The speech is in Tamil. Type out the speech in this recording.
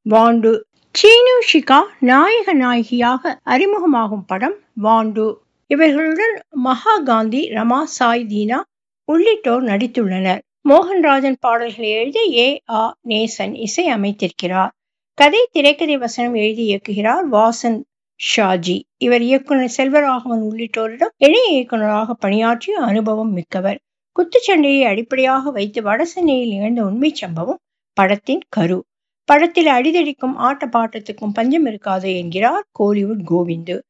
வாண்டு சீனு ஷிகா நாயக நாயகியாக அறிமுகமாகும் படம் வாண்டு இவர்களுடன் மகா காந்தி ரமா சாய் தீனா உள்ளிட்டோர் நடித்துள்ளனர் மோகன்ராஜன் பாடல்களை எழுதி ஏ ஆ நேசன் இசை அமைத்திருக்கிறார் கதை திரைக்கதை வசனம் எழுதி இயக்குகிறார் வாசன் ஷாஜி இவர் இயக்குனர் செல்வராகவன் உள்ளிட்டோரிடம் இணை இயக்குநராக பணியாற்றிய அனுபவம் மிக்கவர் குத்துச்சண்டையை அடிப்படையாக வைத்து வடசென்னையில் நிகழ்ந்த உண்மை சம்பவம் படத்தின் கரு படத்தில் அடிதடிக்கும் ஆட்ட பாட்டத்துக்கும் பஞ்சம் இருக்காது என்கிறார் கோலிவுட் கோவிந்து